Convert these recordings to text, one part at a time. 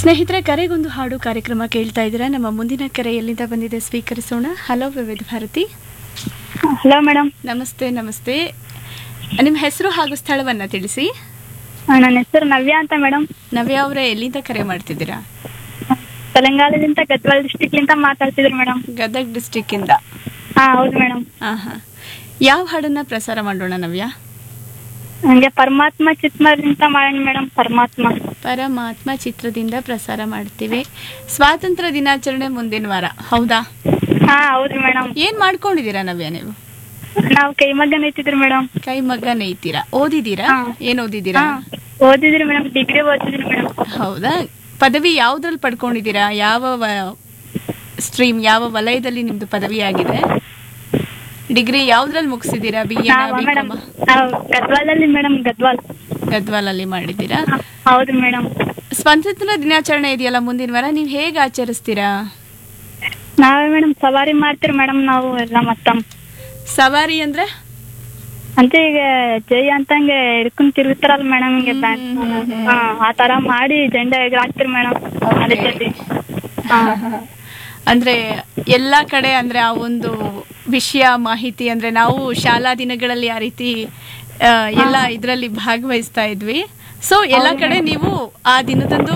ಸ್ನೇಹಿತರೆ ಕರೆಗೊಂದು ಹಾಡು ಕಾರ್ಯಕ್ರಮ ಕೇಳ್ತಾ ಇದ್ದೀರಾ ನಮ್ಮ ಮುಂದಿನ ಕರೆ ಎಲ್ಲಿಂದ ಬಂದಿದೆ ಸ್ವೀಕರಿಸೋಣ ಹಲೋ ವಿವಿಧ ಭಾರತಿ ಹಲೋ ಮೇಡಮ್ ನಮಸ್ತೆ ನಮಸ್ತೆ ನಿಮ್ಮ ಹೆಸರು ಹಾಗೂ ಸ್ಥಳವನ್ನ ತಿಳಿಸಿ ನನ್ನ ಹೆಸರು ನವ್ಯ ಅಂತ ಮೇಡಮ್ ನವ್ಯ ಅವರೇ ಎಲ್ಲಿಂದ ಕರೆ ಮಾಡ್ತಿದ್ದೀರಾ ತೆಲಂಗಾಣದಿಂದ ಗದ್ವಾಲ್ ಡಿಸ್ಟಿಕ್ಲಿಂದ ಮಾತಾಡ್ತಿದ್ರು ಮೇಡಮ್ ಗದಗ್ ಡಿಸ್ಟಿಕ್ ಇಂದ ಹಾ ಹೌದು ಮೇಡಮ್ ಹಾ ಹಾ ಯಾವ ಹಾಡನ್ನ ಪ್ರಸಾರ ಮಾಡೋಣ ನವ್ಯ ನಂಗೆ ಪರಮಾತ್ಮ ಚಿತ್ಮರಿಂದ ಮಾಡೋಣ ಮೇಡಮ್ ಪರಮಾತ್ಮ ಪರಮಾತ್ಮ ಚಿತ್ರದಿಂದ ಪ್ರಸಾರ ಮಾಡ್ತೀವಿ ಸ್ವಾತಂತ್ರ್ಯ ದಿನಾಚರಣೆ ಮುಂದಿನ ವಾರ ಹೌದಾ ಹಾ ಹೌದು ಮೇಡಮ್ ಏನ್ ಮಾಡ್ಕೊಂಡಿದ್ದೀರಾ ನವ್ಯ ನೀವು ನಾವು ಕೈಮಗ್ಗ ನಿಂತಿದ್ರು ಮೇಡಮ್ ಕೈ ಮಗ್ಗ ನೇಯ್ತೀರಾ ಓದಿದ್ದೀರಾ ಹಾ. ಏನ್ ಓದಿದ್ದೀರಾ ಹಾ ಓದಿದ್ರಿ ಮೇಡಮ್ ಡಿಗ್ರಿ ಓದಿದ್ರಿ ಮೇಡಮ್ ಹೌದಾ ಪದವಿ ಯಾವ್ದ್ರಲ್ಲಿ ಪಡ್ಕೊಂಡಿದ್ದೀರಾ ಯಾವ ಸ್ಟ್ರೀಮ್ ಯಾವ ವಲಯದಲ್ಲಿ ನಿಮ್ದು ಪದವಿ ಆಗಿದೆ ಡಿಗ್ರಿ ಯಾವ್ದ್ರಲ್ಲಿ ಮುಗಿಸಿದ್ದೀರಾ ಬಿ ಎ ನಾವ ಮೇಡಮ್ ನಾವು ಗದ್ವಾಲಲ್ಲಿ ಮೇಡಮ್ ಗದ್ವಾಲ್ ಗದ್ವಾಲಲ್ಲಿ ಮಾಡಿದ್ದೀರಾ ಹಾ, ಹೌದು ಮೇಡಮ್ ಸ್ವಾತಂತ್ರ್ಯ ದಿನಾಚರಣೆ ಇದೆಯಲ್ಲ ಮುಂದಿನ ವಾರ ನೀವು ಹೇಗೆ ಆಚರಿಸ್ತೀರಾ ನಾವೇ ಮೇಡಮ್ ಸವಾರಿ ಮಾಡ್ತೀರಿ ಮೇಡಮ್ ನಾವು ಎಲ್ಲ ಮತ್ತ ಸವಾರಿ ಅಂದ್ರೆ ಅಂತ ಈಗ ಜೈ ಅಂತಂಗೆ ಹಿಡ್ಕೊಂಡ್ ತಿರುಗ್ತಾರಲ್ಲ ಮೇಡಮ್ ಹಿಂಗೆ ಬ್ಯಾನ್ ಹಾ ಆ ತರ ಮಾಡಿ ಜೆಂಡ ಎಗರಾಕ್ತಿರಿ ಮೇಡಮ್ ಅದ್ರ ಜೊತೆ ಹಾ ಅಂದ್ರೆ ಎಲ್ಲಾ ಕಡೆ ಅಂದ್ರೆ ಆ ಒಂದು ವಿಷಯ ಮಾಹಿತಿ ಅಂದ್ರೆ ನಾವು ಶಾಲಾ ದಿನಗಳಲ್ಲಿ ಆ ರೀತಿ ಆ, ಎಲ್ಲ ಇದರಲ್ಲಿ ಭಾಗವಹಿಸ್ತಾ ಇದ್ವಿ ಸೊ ಎಲ್ಲ ಕಡೆ ನೀವು ಆ ದಿನದಂದು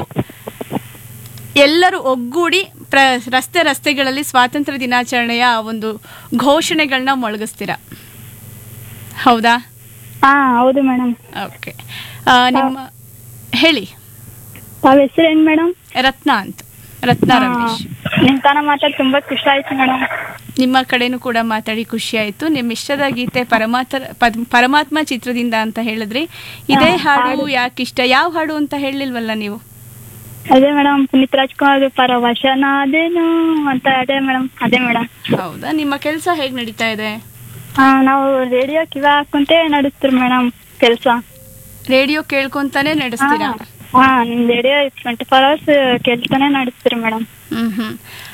ಎಲ್ಲರೂ ಒಗ್ಗೂಡಿ ಪ್ರ ರಸ್ತೆ ರಸ್ತೆಗಳಲ್ಲಿ ಸ್ವಾತಂತ್ರ್ಯ ದಿನಾಚರಣೆಯ ಆ ಒಂದು ಘೋಷಣೆಗಳನ್ನ ಮೊಳಗಿಸ್ತೀರಾ ಹೌದಾ ಹಾ ಹೌದು ಮೇಡಮ್ ಓಕೆ ನಿಮ್ಮ ಹೇಳಿ ತಾವ್ ಹೆಸರು ಏನ್ ಮೇಡಮ್ ರತ್ನ ಅಂತ ರತ್ನ ರಮೇಶ್ ನಿಮ್ ತನ ಮಾತಾಡಿ ತುಂಬಾ ಖುಷಿ ಆಯ್ತು ಮೇಡಮ್ ನಿಮ್ಮ ಕಡೆನೂ ಕೂಡ ಮಾತಾಡಿ ಖುಷಿ ಆಯ್ತು ನಿಮ್ಮ ಇಷ್ಟದ ಗೀತೆ ಪರಮಾತ್ಮ ಪದ್- ಪರಮಾತ್ಮ ಚಿತ್ರದಿಂದ ಅಂತ ಹೇಳಿದ್ರಿ ಇದೇ ಹಾ, ಹಾಡು ಯಾಕೆ ಇಷ್ಟ ಯಾವ ಹಾಡು ಅಂತ ಹೇಳಿಲ್ವಲ್ಲ ನೀವು ಅದೇ ಮೇಡಮ್ ಪುನೀತ್ ರಾಜ್ಕುಮಾರ್ ಪರವಶನಾದೇನು ಅಂತ ಅದೇ ಮೇಡಮ್ ಅದೇ ಮೇಡಮ್ ಹೌದಾ ನಿಮ್ಮ ಕೆಲಸ ಹೇಗ್ ನಡೀತಾ ಇದೆ ಹಾ ನಾವು ರೇಡಿಯೋ ಕಿವ ಹಾಕುಂತೆ ನಡೆಸ್ತೀರಿ ಮೇಡಮ್ ಕೆಲ್ಸ ರೇಡಿಯೋ ಕೇಳ್ಕೊಂತಾನೆ ನಡೆಸ್ತೀರಾ ಹಾ ನಿಮ್ ರೇಡಿಯೋ ಟ್ವೆಂಟಿ ಫೋರ್ ಅವರ್ಸ್ ಕೆಲ್ಸನೇ ನಡೆಸ್ತೀರಿ ಮೇಡಮ್ ಹ್ಮ್ ಹ್ಮ್